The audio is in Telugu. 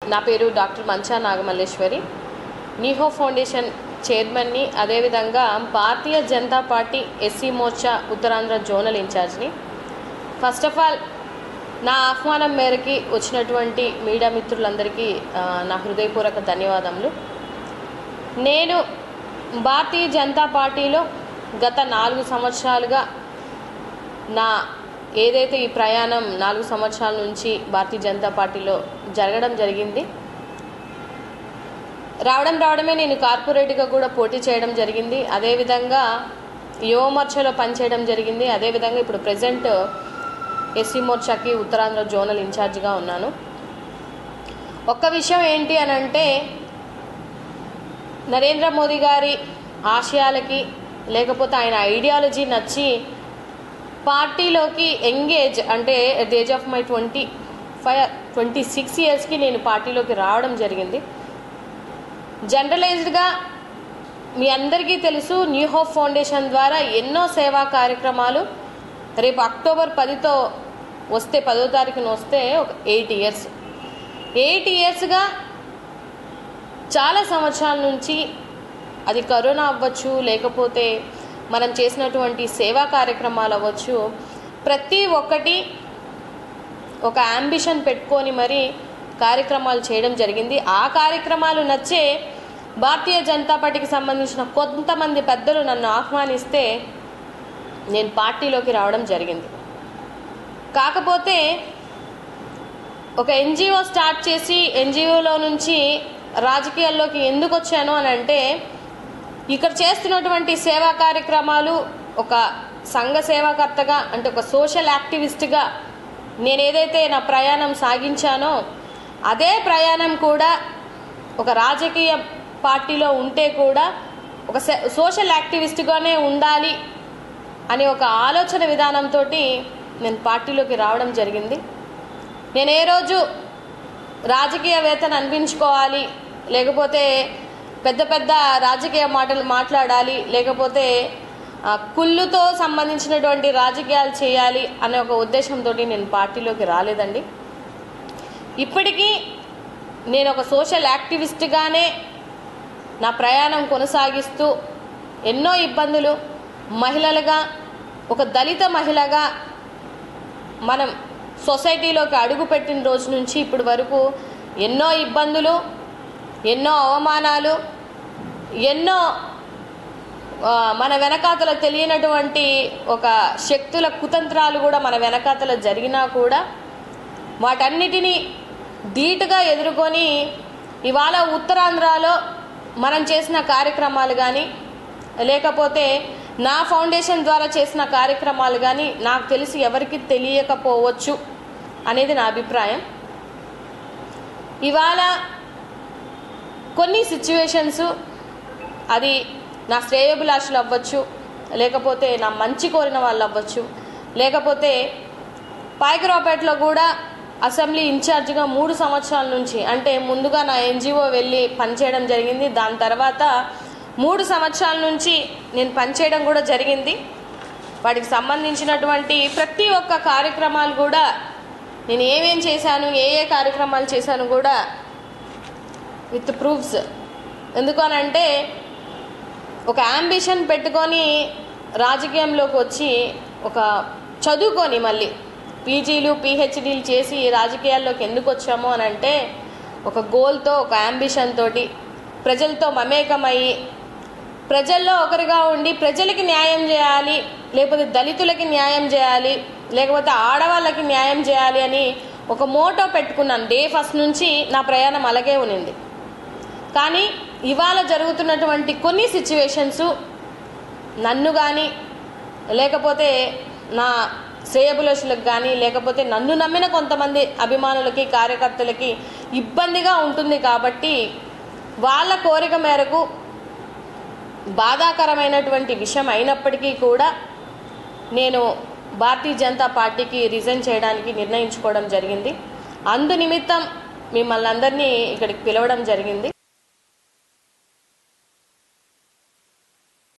నా పేరు డాక్టర్ మంచా నాగమల్లేశ్వరి నీహో ఫౌండేషన్ చైర్మన్ని అదేవిధంగా భారతీయ జనతా పార్టీ ఎస్సీ మోర్చా ఉత్తరాంధ్ర జోనల్ ఇన్ఛార్జ్ని ఫస్ట్ ఆఫ్ ఆల్ నా ఆహ్వానం మేరకి వచ్చినటువంటి మీడియా మిత్రులందరికీ ఆ, నా హృదయపూర్వక ధన్యవాదములు నేను భారతీయ జనతా పార్టీలో గత నాలుగు సంవత్సరాలుగా నా ఏదైతే ఈ ప్రయాణం నాలుగు సంవత్సరాల నుంచి భారతీయ జనతా పార్టీలో జరగడం జరిగింది రావడం రావడమే నేను కార్పొరేట్గా కూడా పోటీ చేయడం జరిగింది అదేవిధంగా యువమోర్చాలో పనిచేయడం జరిగింది అదేవిధంగా ఇప్పుడు ప్రజెంట్ ఎస్సీ మోర్చాకి ఉత్తరాంధ్ర జోనల్ ఇన్ఛార్జిగా ఉన్నాను ఒక్క విషయం ఏంటి అని అంటే నరేంద్ర మోదీ గారి ఆశయాలకి లేకపోతే ఆయన ఐడియాలజీ నచ్చి పార్టీలోకి ఎంగేజ్ అంటే at the age of my twenty five twenty six ఇయర్స్కి నేను పార్టీలోకి రావడం జరిగింది జనరలైజ్డ్గా మీ అందరికీ తెలుసు న్యూ హోప్ ఫౌండేషన్ ద్వారా ఎన్నో సేవా కార్యక్రమాలు రేపు అక్టోబర్ పదితో వస్తే పదో తారీఖున వస్తే ఒక ఎయిట్ ఇయర్స్ ఎయిట్ ఇయర్స్గా చాలా సంవత్సరాల నుంచి అది కరోనా అవ్వచ్చు లేకపోతే మనం చేసినటువంటి సేవా కార్యక్రమాలు అవ్వచ్చు ప్రతి ఒక్కటి ఒక అంబిషన్ పెట్టుకొని మరి కార్యక్రమాలు చేయడం జరిగింది ఆ కార్యక్రమాలు నచ్చే భారతీయ జనతా పార్టీకి సంబంధించిన కొంతమంది పెద్దలు నన్ను ఆహ్వానిస్తే నేను పార్టీలోకి రావడం జరిగింది కాకపోతే ఒక ఎన్జిఓ స్టార్ట్ చేసి ఎన్జిఓలో నుంచి రాజకీయాల్లోకి ఎందుకు వచ్చాను అని అంటే ఇక్కడ చేస్తున్నటువంటి సేవా కార్యక్రమాలు ఒక సంఘ సేవాకర్తగా అంటే ఒక సోషల్ యాక్టివిస్ట్గా నేను ఏదైతే నా ప్రయాణం సాగించానో అదే ప్రయాణం కూడా ఒక రాజకీయ పార్టీలో ఉంటే కూడా ఒక సే- సోషల్ యాక్టివిస్ట్గానే ఉండాలి అనే ఒక ఆలోచన విధానంతో నేను పార్టీలోకి రావడం జరిగింది నేను ఏ రోజు రాజకీయవేత్తను అనిపించుకోవాలి లేకపోతే పెద్ద పెద్ద రాజకీయ మాటలు మాట్లాడాలి లేకపోతే ఆ, కుళ్ళుతో సంబంధించినటువంటి రాజకీయాలు చేయాలి అనే ఒక ఉద్దేశంతో నేను పార్టీలోకి రాలేదండి ఇప్పటికీ నేను ఒక సోషల్ యాక్టివిస్ట్గానే నా ప్రయాణం కొనసాగిస్తూ ఎన్నో ఇబ్బందులు మహిళలుగా ఒక దళిత మహిళగా మనం సొసైటీలోకి అడుగుపెట్టిన రోజు నుంచి ఇప్పటి వరకు ఎన్నో ఇబ్బందులు ఎన్నో అవమానాలు ఎన్నో ఆ, మన వెనకాతల తెలియనటువంటి ఒక శక్తుల కుతంత్రాలు కూడా మన వెనకాతల జరిగినా కూడా వాటన్నిటినీ ధీటుగా ఎదుర్కొని ఇవాళ ఉత్తరాంధ్రలో మనం చేసిన కార్యక్రమాలు కానీ లేకపోతే నా ఫౌండేషన్ ద్వారా చేసిన కార్యక్రమాలు కానీ నాకు తెలిసి ఎవరికి తెలియకపోవచ్చు అనేది నా అభిప్రాయం ఇవాళ కొన్ని సిచ్యువేషన్స్ అది నా శ్రేయోభిలాషులు అవ్వచ్చు లేకపోతే నా మంచి కోరిన వాళ్ళు అవ్వచ్చు లేకపోతే పాయకరావుపేటలో కూడా అసెంబ్లీ ఇన్ఛార్జిగా మూడు సంవత్సరాల నుంచి అంటే ముందుగా నా ఎన్జిఓ వెళ్ళి పనిచేయడం జరిగింది దాని తర్వాత మూడు సంవత్సరాల నుంచి నేను పనిచేయడం కూడా జరిగింది వాటికి సంబంధించినటువంటి ప్రతి ఒక్క కార్యక్రమాలు కూడా నేను ఏమేం చేశాను ఏ ఏ కార్యక్రమాలు చేశాను కూడా విత్ ప్రూఫ్స్ ఎందుకనంటే ఒక అంబిషన్ పెట్టుకొని రాజకీయంలోకి వచ్చి ఒక చదువుకొని మళ్ళీ పీజీలు పిహెచ్డీలు చేసి రాజకీయాల్లోకి ఎందుకు వచ్చాము అని అంటే ఒక గోల్తో ఒక అంబిషన్ తోటి ప్రజలతో మమేకమయ్యి ప్రజల్లో ఒకరిగా ఉండి ప్రజలకి న్యాయం చేయాలి లేకపోతే దళితులకి న్యాయం చేయాలి లేకపోతే ఆడవాళ్ళకి న్యాయం చేయాలి అని ఒక మోటో పెట్టుకున్నాను డే ఫస్ట్ నుంచి నా ప్రయాణం అలాగే ఉన్నింది కానీ ఇవాళ జరుగుతున్నటువంటి కొన్ని సిచ్యువేషన్స్ నన్ను కానీ లేకపోతే నా శ్రేయభిలాషులకు కానీ లేకపోతే నన్ను నమ్మిన కొంతమంది అభిమానులకి కార్యకర్తలకి ఇబ్బందిగా ఉంటుంది కాబట్టి వాళ్ళ కోరిక మేరకు బాధాకరమైనటువంటి విషయం అయినప్పటికీ కూడా నేను భారతీయ జనతా పార్టీకి రిజైన్ చేయడానికి నిర్ణయించుకోవడం జరిగింది అందు నిమిత్తం మిమ్మల్ని అందరినీ ఇక్కడికి పిలవడం జరిగింది